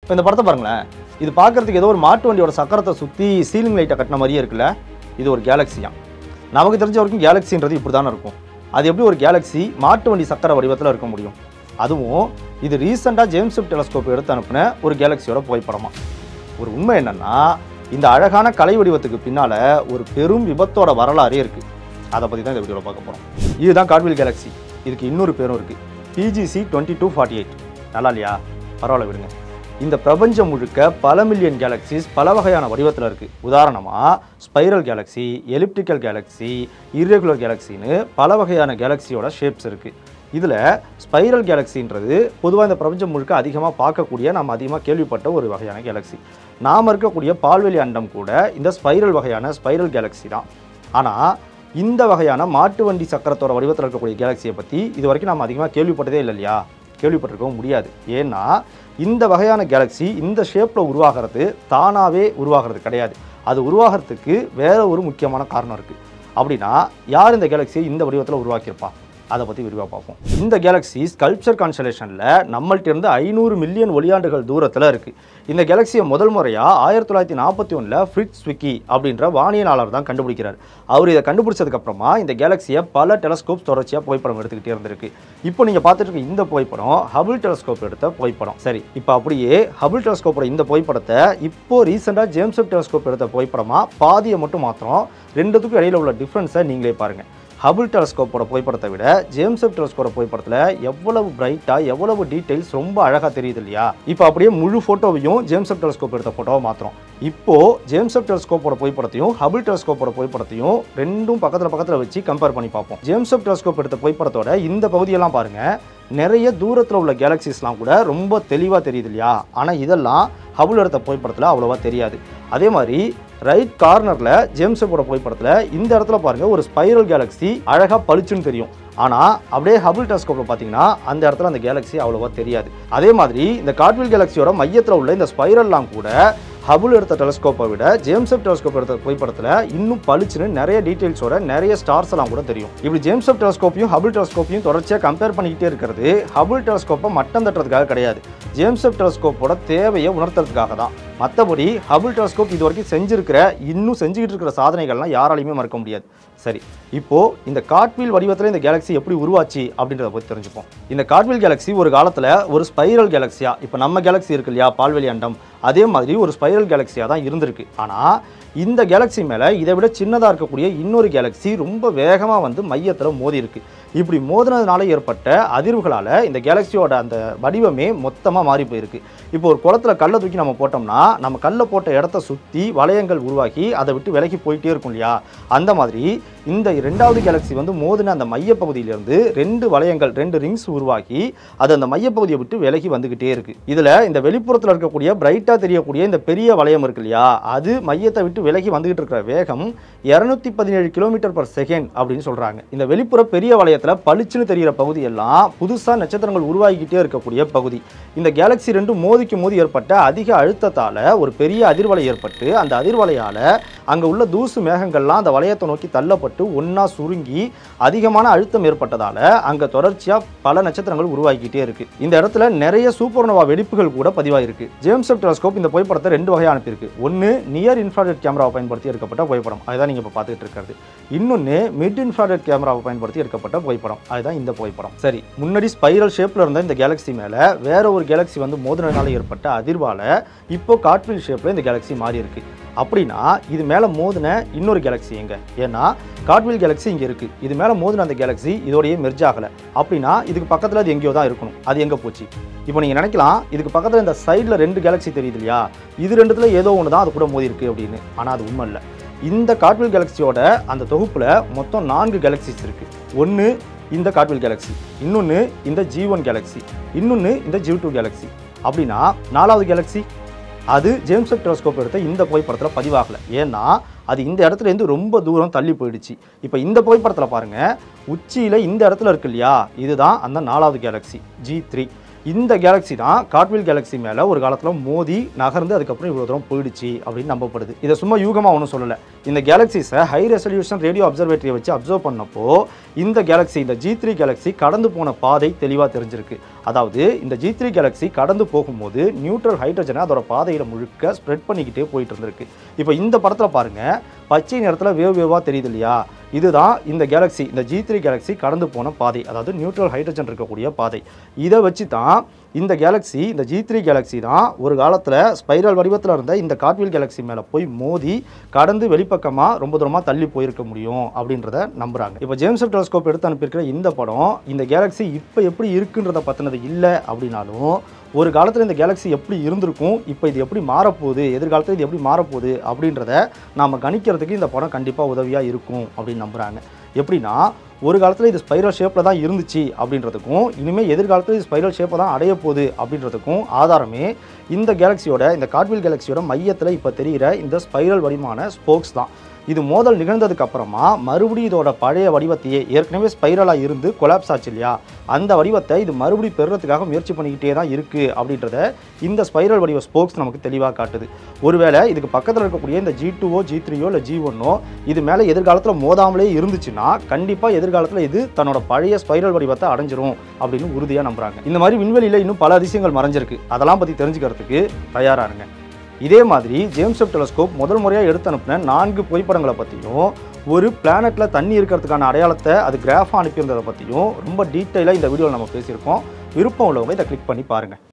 இப்போ இந்த படத்தை பாருங்களேன் இது பார்க்கறதுக்கு ஏதோ ஒரு மாட்டு வண்டியோட சக்கரத்தை சுற்றி சீலிங் லைட்டை கட்டின மாதிரியே இருக்குல்ல இது ஒரு கேலக்ஸியா நமக்கு தெரிஞ்ச வரைக்கும் கேலக்ஸின்றது இப்படி தானே இருக்கும் அது எப்படி ஒரு கேலக்ஸி மாட்டு வண்டி சக்கர வடிவத்தில் இருக்க முடியும் அதுவும் இது ரீசெண்டாக ஜேம்ஸ் வெப் டெலஸ்கோப் எடுத்து அனுப்பின ஒரு கேலக்ஸியோட புகைப்படமா ஒரு உண்மை என்னன்னா இந்த அழகான கலை வடிவத்துக்கு பின்னால ஒரு பெரும் விபத்தோட வரலாறே இருக்கு அதை பற்றி தான் இந்த வீடியோவில் பார்க்க போகிறோம் இதுதான் காட்வில் கேலக்ஸி இதுக்கு இன்னொரு பேரும் இருக்கு PGC twenty two forty eight நல்லா இல்லையா பரவாயில்ல விடுங்க இந்த பிரபஞ்சம் முழுக்க பல மில்லியன் கேலக்சிஸ் பல வகையான வடிவத்தில் இருக்குது உதாரணமாக spiral galaxy elliptical galaxy irregular கேலக்ஸின்னு பல வகையான கேலக்ஸியோட ஷேப்ஸ் இருக்குது இதில் ஸ்பைரல் கேலக்ஸின்றது பொதுவாக இந்த பிரபஞ்சம் முழுக்க அதிகமாக பார்க்கக்கூடிய நம்ம அதிகமாக கேள்விப்பட்ட ஒரு வகையான கேலக்ஸி நாம் இருக்கக்கூடிய பால்வெளி அண்டம் கூட இந்த ஸ்பைரல் வகையான ஸ்பைரல் கேலக்ஸி தான் ஆனால் இந்த வகையான மாட்டு வண்டி சக்கரத்தோட வடிவத்தில் இருக்கக்கூடிய கேலக்ஸியை பற்றி இது வரைக்கும் நம்ம அதிகமாக கேள்விப்பட்டதே இல்லை இல்லையா கேள்விப்பட்டிருக்கவும் முடியாது ஏன்னா இந்த வகையான கேலக்ஸி இந்த ஷேப்பில் உருவாகிறது தானாகவே உருவாகிறது கிடையாது அது உருவாகிறதுக்கு வேற ஒரு முக்கியமான காரணம் இருக்குது அப்படின்னா யார் இந்த கேலக்ஸியை இந்த வடிவத்தில் உருவாக்கியிருப்பா அதை பற்றி விரிவாக பார்ப்போம் இந்த கேலக்ஸி ஸ்கல்ப்சர் கான்ஸ்டலேஷனில் நம்மள்ட்ட இருந்து ஐநூறு மில்லியன் ஒளியாண்டுகள் தூரத்தில் இருக்குது இந்த கேலக்ஸியை முதல் முறையாக ஆயிரத்தி தொள்ளாயிரத்தி நாற்பத்தி ஒன்றில் ஃப்ரிட்ஸ் விக்கி அப்படின்ற வானியலாளர் தான் கண்டுபிடிக்கிறார் அவர் இதை கண்டுபிடிச்சதுக்கப்புறமா இந்த கேலக்ஸியை பல டெலஸ்கோப் தொடர்ச்சியாக புகைப்படம் எடுத்துக்கிட்டே இருந்திருக்கு இப்போ நீங்கள் பார்த்துட்டு இருக்க இந்த புகைப்படம் ஹபிள் டெலஸ்கோப் எடுத்த புகைப்படம் சரி இப்போ அப்படியே ஹபிள் டெலஸ்கோப்போட இந்த புகைப்படத்தை இப்போ ரீசெண்டாக ஜேம்ஸ் வெப் டெலஸ்கோப் எடுத்த புகைப்படமாக பாதியை மட்டும் மாத்திரம் ரெண்டுத்துக்கும் இடையில உள்ள டிஃப்ரென்ஸை நீங்களே பாருங்கள் ஹபிள் டெலஸ்கோப்போட புகைப்படத்தை விட ஜேம்ஸ் வெப் டெலஸ்கோப்போட புகைப்படத்தில் எவ்வளவு பிரைட்டாக எவ்வளவு டீடைல்ஸ் ரொம்ப அழகாக தெரியுது இல்லையா இப்போ அப்படியே முழு ஃபோட்டோவையும் ஜேம்ஸ் வெப் டெலஸ்கோப் எடுத்த ஃபோட்டோவை மாத்திரம் இப்போ ஜேம்ஸ் வெப் டெலஸ்கோப்போட புகைப்படத்தையும் ஹபிள் டெலஸ்கோப்போட புகைப்படத்தையும் ரெண்டும் பக்கத்தில் பக்கத்தில் வச்சு கம்பேர் பண்ணி பார்ப்போம் ஜேம்ஸ் வெப் டெலஸ்கோப் எடுத்த புகைப்படத்தோட இந்த பகுதியெல்லாம் பாருங்க நிறைய தூரத்தில் உள்ள கேலக்சிஸ்லாம் கூட ரொம்ப தெளிவாக தெரியுது இல்லையா ஆனால் இதெல்லாம் ஹபுள் எடுத்த புகைப்படத்தில் அவ்வளோவா தெரியாது அதே மாதிரி ரைட் கார்னரில் ஜேம்ஸ் வெப்போட புகைப்படத்தில் இந்த இடத்துல பாருங்கள் ஒரு ஸ்பைரல் கேலக்ஸி அழகாக பளிச்சுன்னு தெரியும் ஆனால் அப்படியே ஹபிள் டெலஸ்கோப்பில் பார்த்தீங்கன்னா அந்த இடத்துல அந்த கேலக்ஸி அவ்வளோவா தெரியாது அதே மாதிரி இந்த காட்வில் கேலக்ஸியோட மையத்தில் உள்ள இந்த ஸ்பைரல்லாம் கூட ஹபுள் எடுத்த டெலஸ்கோப்பை விட ஜேம்ஸ் வெப் டெலஸ்கோப் எடுத்த புகைப்படத்தில் இன்னும் பளிச்சுன்னு நிறைய டீட்டெயில்ஸோட நிறைய ஸ்டார்ஸ் எல்லாம் கூட தெரியும் இப்படி ஜேம்ஸ் வெப் டெலஸ்கோப்பையும் ஹபுள் டெலஸ்கோப்பையும் தொடர்ச்சியாக கம்பேர் பண்ணிக்கிட்டே இருக்கிறது ஹபுள் டெலஸ்கோப்பை மட்டம் தட்டுறதுக்காக கிடையாது ஜேம்ஸ் வெப் டெலஸ்கோப்போட தேவையை உணர்த்துறதுக்காக தான் மற்றபடி ஹபுள் டெலஸ்கோப் இது வரைக்கும் செஞ்சிருக்கிற இன்னும் செஞ்சுக்கிட்டு இருக்கிற சாதனைகள்லாம் யாராலையுமே மறக்க முடியாது சரி இப்போ இந்த காட்வீல் வடிவத்தில் இந்த கேலக்ஸி எப்படி உருவாச்சு அப்படின்றத பற்றி தெரிஞ்சுப்போம் இந்த காட்வீல் கேலக்ஸி ஒரு காலத்தில் ஒரு ஸ்பைரல் கேலக்ஸியா இப்போ நம்ம கேலக்ஸி இருக்கு இல்லையா பால்வெளி அண்டம் அதே மாதிரி ஒரு ஸ்பைரல் கேலக்ஸியாக தான் இருந்திருக்கு ஆனால் இந்த கேலக்ஸி மேலே இதை விட சின்னதாக இருக்கக்கூடிய இன்னொரு கேலக்ஸி ரொம்ப வேகமாக வந்து மையத்தில் மோதி இருக்கு இப்படி மோதினதுனால ஏற்பட்ட அதிர்வுகளால் இந்த கேலக்ஸியோட அந்த வடிவமே மொத்தமாக மாறி போயிருக்கு இப்போ ஒரு குளத்துல கல்லை தூக்கி நம்ம போட்டோம்னா நம்ம கல்லை போட்ட இடத்த சுற்றி வளையங்கள் உருவாகி அதை விட்டு விலகி போயிட்டே இருக்கும் இல்லையா அந்த மாதிரி இந்த ரெண்டாவது கேலக்ஸி வந்து மோதின அந்த மையப்பகுதியிலிருந்து ரெண்டு வளையங்கள் ரெண்டு ரிங்ஸ் உருவாகி அது அந்த மையப்பகுதியை விட்டு விலகி வந்துகிட்டே இருக்கு இதுல இந்த வெளிப்புறத்தில் இருக்கக்கூடிய பிரைட்டா தெரியக்கூடிய இந்த பெரிய வளையம் இருக்கு இல்லையா அது மையத்தை விட்டு விலகி வந்துகிட்டு இருக்கிற வேகம் இருநூத்தி பதினேழு கிலோமீட்டர் பர் செகண்ட் அப்படின்னு சொல்றாங்க இந்த வெளிப்புற பெரிய வளையத்துல பளிச்சுன்னு தெரிகிற பகுதி எல்லாம் புதுசா நட்சத்திரங்கள் உருவாகிக்கிட்டே இருக்கக்கூடிய பகுதி இந்த கேலக்ஸி ரெண்டு மோதிக்கு மோதி ஏற்பட்ட அதிக அழுத்தத்தால ஒரு பெரிய அதிர்வலை ஏற்பட்டு அந்த அதிர்வலையால அங்க உள்ள தூசு மேகங்கள்லாம் அந்த வளையத்தை நோக்கி தள்ளப்பட்டு ஒண்ணா சுருங்கி அதிகமான அழுத்தம் ஏற்பட்டதால அங்க தொடர்ச்சியா பல நட்சத்திரங்கள் உருவாகிக்கிட்டே இருக்கு இந்த இடத்துல நிறைய சூப்பர்னோவா வெடிப்புகள் கூட பதிவாயிருக்கு ஜேம்ஸ் வெப் டெலஸ்கோப் இந்த புகைப்படத்தை ரெண்டு வகையா அனுப்பியிருக்கு ஒன்னு நியர் இன்ஃப்ராரெட் கேமராவை பயன்படுத்தி எடுக்கப்பட்ட புகைப்படம் அதுதான் நீங்க இப்ப பார்த்துட்டு இருக்கிறது இன்னொன்னு மிட் இன்ஃப்ராரெட் கேமராவை பயன்படுத்தி எடுக்கப்பட்ட புகைப்படம் அதுதான் இந்த புகைப்படம் சரி முன்னாடி ஸ்பைரல் ஷேப்ல இருந்த இந்த கேலக்ஸி மேல வேற ஒரு கேலக்ஸி வந்து மோதினனால ஏற்பட்ட அதிர்வால இப்போ காட்வில் ஷேப்ல இந்த கேலக்ஸி மாறி இருக்கு அப்படின்னா இது மேலே மோதின இன்னொரு கேலக்ஸி எங்க ஏன்னா காட்வில் கேலக்ஸி இங்கே இருக்குது இது மேலே மோதின அந்த கேலக்ஸி இதோடயே மெர்ஜ் ஆகலை அப்படின்னா இதுக்கு பக்கத்தில் அது எங்கேயோ தான் இருக்கணும் அது எங்கே போச்சு இப்போ நீங்கள் நினைக்கலாம் இதுக்கு பக்கத்தில் இந்த சைடில் ரெண்டு கேலக்ஸி தெரியுது இல்லையா இது ரெண்டுத்துல ஏதோ ஒன்று தான் அது கூட மோதி இருக்கு அப்படின்னு ஆனால் அது உண்மை இல்லை இந்த காட்வில் கேலக்ஸியோட அந்த தொகுப்பில் மொத்தம் நான்கு கேலக்ஸிஸ் இருக்குது ஒன்று இந்த காட்வில் கேலக்ஸி இன்னொன்று இந்த ஜி ஒன் கேலக்ஸி இன்னொன்று இந்த ஜி டூ கேலக்ஸி அப்படின்னா நாலாவது கேலக்ஸி அது ஜேம்ஸ் வெப் டெலஸ்கோப் எடுத்த இந்த புகைப்படத்தில் பதிவாகலை ஏன்னா அது இந்த இடத்துல இருந்து ரொம்ப தூரம் தள்ளி போயிடுச்சு இப்போ இந்த புகைப்படத்தில் பாருங்க உச்சியில் இந்த இடத்துல இருக்கு இல்லையா இதுதான் அந்த நாலாவது கேலக்ஸி ஜி த்ரீ இந்த கேலக்ஸி தான் காட்வில் கேலக்ஸி மேலே ஒரு காலத்தில் மோதி நகர்ந்து அதுக்கப்புறம் இவ்வளோ தூரம் போயிடுச்சு அப்படின்னு நம்பப்படுது இதை சும்மா யூகமாக ஒன்றும் சொல்லலை இந்த கேலக்ஸிஸை ஹை ரெசல்யூஷன் ரேடியோ அப்சர்வேட்டரியை வச்சு அப்சர்வ் பண்ணப்போ இந்த கேலக்ஸி இந்த ஜி த்ரீ கேலக்ஸி கடந்து போன பாதை தெளிவாக தெரிஞ்சிருக்கு அதாவது இந்த ஜி த்ரீ கேலக்ஸி கடந்து போகும்போது நியூட்ரல் ஹைட்ரஜனை அதோட பாதையில் முழுக்க ஸ்ப்ரெட் பண்ணிக்கிட்டே போயிட்டு இருந்திருக்கு இப்போ இந்த படத்தில் பாருங்க பச்சை நிறத்தில் வேவ் வேவாக தெரியுது இல்லையா இதுதான் இந்த கேலக்ஸி இந்த ஜி த்ரீ கேலக்ஸி கடந்து போன பாதை அதாவது நியூட்ரல் ஹைட்ரஜன் இருக்கக்கூடிய பாதை இதை வச்சு தான் இந்த கேலக்ஸி இந்த ஜி த்ரீ கேலக்ஸி தான் ஒரு காலத்தில் ஸ்பைரல் வடிவத்தில் இருந்த இந்த காட்வில் கேலக்ஸி மேலே போய் மோதி கடந்து வெளிப்பக்கமாக ரொம்ப தூரமாக தள்ளி போயிருக்க முடியும் அப்படின்றத நம்புறாங்க இப்போ ஜேம்ஸ் வெப் டெலஸ்கோப் எடுத்து அனுப்பியிருக்கிற இந்த படம் இந்த கேலக்ஸி இப்போ எப்படி இருக்குன்றத பற்றினது இல்லை அப்படின்னாலும் ஒரு காலத்தில் இந்த கேலக்ஸி எப்படி இருந்திருக்கும் இப்போ இது எப்படி மாறப்போகுது எதிர்காலத்தில் இது எப்படி மாறப்போகுது அப்படின்றத நாம் கணிக்கிறதுக்கு இந்த படம் கண்டிப்பாக உதவியாக இருக்கும் அப்படின்னு நம்புகிறாங்க எப்படின்னா ஒரு காலத்தில் இது ஸ்பைரல் ஷேப்பில் தான் இருந்துச்சு அப்படின்றதுக்கும் இனிமேல் எதிர்காலத்தில் இது ஸ்பைரல் ஷேப்பை தான் அடைய போகுது அப்படின்றதுக்கும் ஆதாரமே இந்த கேலக்ஸியோட இந்த காட்வில் கேலக்ஸியோட மையத்தில் இப்போ தெரிகிற இந்த ஸ்பைரல் வடிவமான ஸ்போக்ஸ் தான் இது மோதல் நிகழ்ந்ததுக்கு அப்புறமா மறுபடியும் இதோட பழைய வடிவத்தையே ஏற்கனவே ஸ்பைரலாக இருந்து கொலாப்ஸ் ஆச்சு இல்லையா அந்த வடிவத்தை இது மறுபடியும் பெறுறதுக்காக முயற்சி பண்ணிக்கிட்டே தான் இருக்குது அப்படின்றத இந்த ஸ்பைரல் வடிவ ஸ்போக்ஸ் நமக்கு தெளிவாக காட்டுது ஒருவேளை இதுக்கு பக்கத்தில் இருக்கக்கூடிய இந்த ஜி டூவோ ஜி த்ரீயோ இல்லை ஜி ஒன்னோ இது மேலே எதிர்காலத்தில் மோதாமலே இருந்துச்சுன்னா கண்டிப்பாக எதிர்காலத்தில் இது தன்னோட பழைய ஸ்பைரல் வடிவத்தை அடைஞ்சிரும் அப்படின்னு உறுதியாக நம்புறாங்க இந்த மாதிரி விண்வெளியில் இன்னும் பல அதிசயங்கள் மறைஞ்சிருக்கு அதெல்லாம் பற்றி தெரிஞ்சுக்கிறதுக்கு தயாரா இருங்க இதே மாதிரி ஜேம்ஸ் வெப் டெலஸ்கோப் முதல் முறையாக எடுத்து அனுப்பின நான்கு புகைப்படங்களை பற்றியும் ஒரு பிளானெட்டில் தண்ணி இருக்கிறதுக்கான அடையாளத்தை அது கிராஃபாக அனுப்பியிருந்ததை பற்றியும் ரொம்ப டீட்டெயிலாக இந்த வீடியோவில் நம்ம பேசியிருக்கோம் விருப்பம் உள்ளவங்க இதை கிளிக் பண்ணி பாருங்கள்